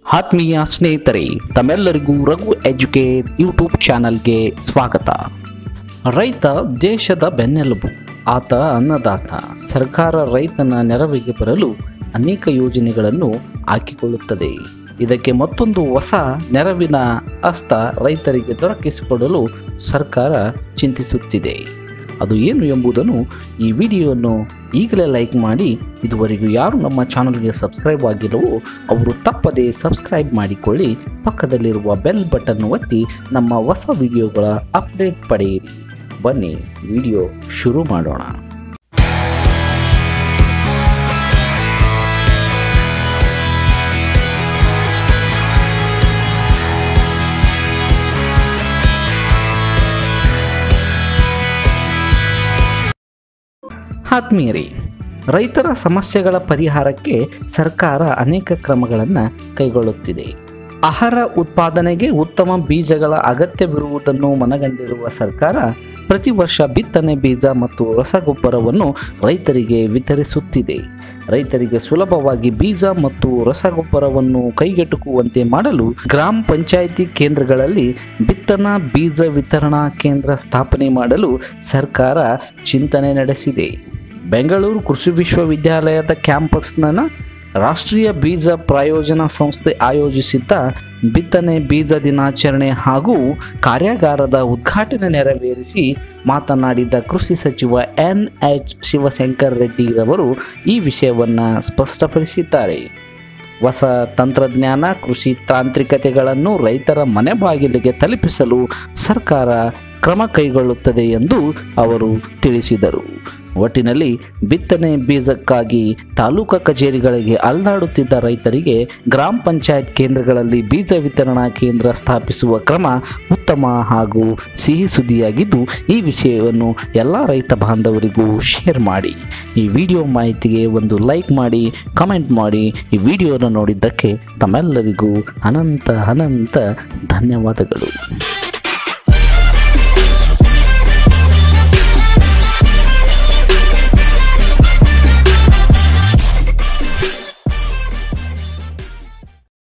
ಆತ್ಮೀಯ ಸ್ನೇಹಿತರೆ ತಮ್ಮೆಲ್ಲರಿಗೂ ರಘು ಎಜುಕೇಟ್ ಯೂಟ್ಯೂಬ್ ಚಾನಲ್ಗೆ ಸ್ವಾಗತ ರೈತ ದೇಶದ ಬೆನ್ನೆಲುಬು ಆತ ಅನ್ನದಾತ ಸರ್ಕಾರ ರೈತನ ನೆರವಿಗೆ ಬರಲು ಅನೇಕ ಯೋಜನೆಗಳನ್ನು ಹಾಕಿಕೊಳ್ಳುತ್ತದೆ ಇದಕ್ಕೆ ಮತ್ತೊಂದು ಹೊಸ ನೆರವಿನ ಹಸ್ತ ರೈತರಿಗೆ ದೊರಕಿಸಿಕೊಡಲು ಸರ್ಕಾರ ಚಿಂತಿಸುತ್ತಿದೆ ಅದು ಏನು ಎಂಬುದನ್ನು ಈ ವಿಡಿಯೋವನ್ನು ಈಗಲೇ ಲೈಕ್ ಮಾಡಿ ಇದುವರೆಗೂ ಯಾರು ನಮ್ಮ ಚಾನಲ್ಗೆ ಸಬ್ಸ್ಕ್ರೈಬ್ ಆಗಿಲ್ಲವೋ ಅವರು ತಪ್ಪದೇ ಸಬ್ಸ್ಕ್ರೈಬ್ ಮಾಡಿಕೊಳ್ಳಿ ಪಕ್ಕದಲ್ಲಿರುವ ಬೆಲ್ ಬಟನ್ ಒತ್ತಿ ನಮ್ಮ ಹೊಸ ವಿಡಿಯೋಗಳ ಅಪ್ಡೇಟ್ ಪಡೆಯಿರಿ ಬನ್ನಿ ವಿಡಿಯೋ ಶುರು ಮಾಡೋಣ ಆತ್ಮೀಯರೇ ರೈತರ ಸಮಸ್ಯೆಗಳ ಪರಿಹಾರಕ್ಕೆ ಸರ್ಕಾರ ಅನೇಕ ಕ್ರಮಗಳನ್ನು ಕೈಗೊಳ್ಳುತ್ತಿದೆ ಆಹಾರ ಉತ್ಪಾದನೆಗೆ ಉತ್ತಮ ಬೀಜಗಳ ಅಗತ್ಯವಿರುವುದನ್ನು ಮನಗಂಡಿರುವ ಸರ್ಕಾರ ಪ್ರತಿ ವರ್ಷ ಬಿತ್ತನೆ ಬೀಜ ಮತ್ತು ರಸಗೊಬ್ಬರವನ್ನು ರೈತರಿಗೆ ವಿತರಿಸುತ್ತಿದೆ ರೈತರಿಗೆ ಸುಲಭವಾಗಿ ಬೀಜ ಮತ್ತು ರಸಗೊಬ್ಬರವನ್ನು ಕೈಗೆಟುಕುವಂತೆ ಮಾಡಲು ಗ್ರಾಮ ಪಂಚಾಯಿತಿ ಕೇಂದ್ರಗಳಲ್ಲಿ ಬಿತ್ತನಾ ಬೀಜ ವಿತರಣಾ ಕೇಂದ್ರ ಸ್ಥಾಪನೆ ಮಾಡಲು ಸರ್ಕಾರ ಚಿಂತನೆ ನಡೆಸಿದೆ ಬೆಂಗಳೂರು ಕೃಷಿ ವಿಶ್ವವಿದ್ಯಾಲಯದ ಕ್ಯಾಂಪಸ್ನ ರಾಷ್ಟ್ರೀಯ ಬೀಜ ಪ್ರಾಯೋಜನಾ ಸಂಸ್ಥೆ ಆಯೋಜಿಸಿದ್ದ ಬಿತ್ತನೆ ಬೀಜ ದಿನಾಚರಣೆ ಹಾಗೂ ಕಾರ್ಯಾಗಾರದ ಉದ್ಘಾಟನೆ ನೆರವೇರಿಸಿ ಮಾತನಾಡಿದ ಕೃಷಿ ಸಚಿವ ಎನ್ ಎಚ್ ಶಿವಶಂಕರ್ ರೆಡ್ಡಿರವರು ಈ ವಿಷಯವನ್ನು ಸ್ಪಷ್ಟಪಡಿಸಿದ್ದಾರೆ ಹೊಸ ತಂತ್ರಜ್ಞಾನ ಕೃಷಿ ತಾಂತ್ರಿಕತೆಗಳನ್ನು ರೈತರ ಮನೆ ಬಾಗಿಲಿಗೆ ತಲುಪಿಸಲು ಸರ್ಕಾರ ಕ್ರಮ ಕೈಗೊಳ್ಳುತ್ತದೆ ಎಂದು ಅವರು ತಿಳಿಸಿದರು ಒಟ್ಟಿನಲ್ಲಿ ಬಿತ್ತನೆ ಬೀಜಕ್ಕಾಗಿ ತಾಲೂಕಾ ಕಚೇರಿಗಳಿಗೆ ಅಲ್ಲಾಡುತ್ತಿದ್ದ ರೈತರಿಗೆ ಗ್ರಾಮ ಪಂಚಾಯತ್ ಕೇಂದ್ರಗಳಲ್ಲಿ ಬೀಜ ವಿತರಣಾ ಕೇಂದ್ರ ಸ್ಥಾಪಿಸುವ ಕ್ರಮ ಉತ್ತಮ ಹಾಗೂ ಸಿಹಿ ಸುದ್ದಿಯಾಗಿದ್ದು ಈ ವಿಷಯವನ್ನು ಎಲ್ಲ ರೈತ ಬಾಂಧವರಿಗೂ ಶೇರ್ ಮಾಡಿ ಈ ವಿಡಿಯೋ ಮಾಹಿತಿಗೆ ಒಂದು ಲೈಕ್ ಮಾಡಿ ಕಮೆಂಟ್ ಮಾಡಿ ಈ ವಿಡಿಯೋನ ನೋಡಿದ್ದಕ್ಕೆ ತಮ್ಮೆಲ್ಲರಿಗೂ ಅನಂತ ಅನಂತ ಧನ್ಯವಾದಗಳು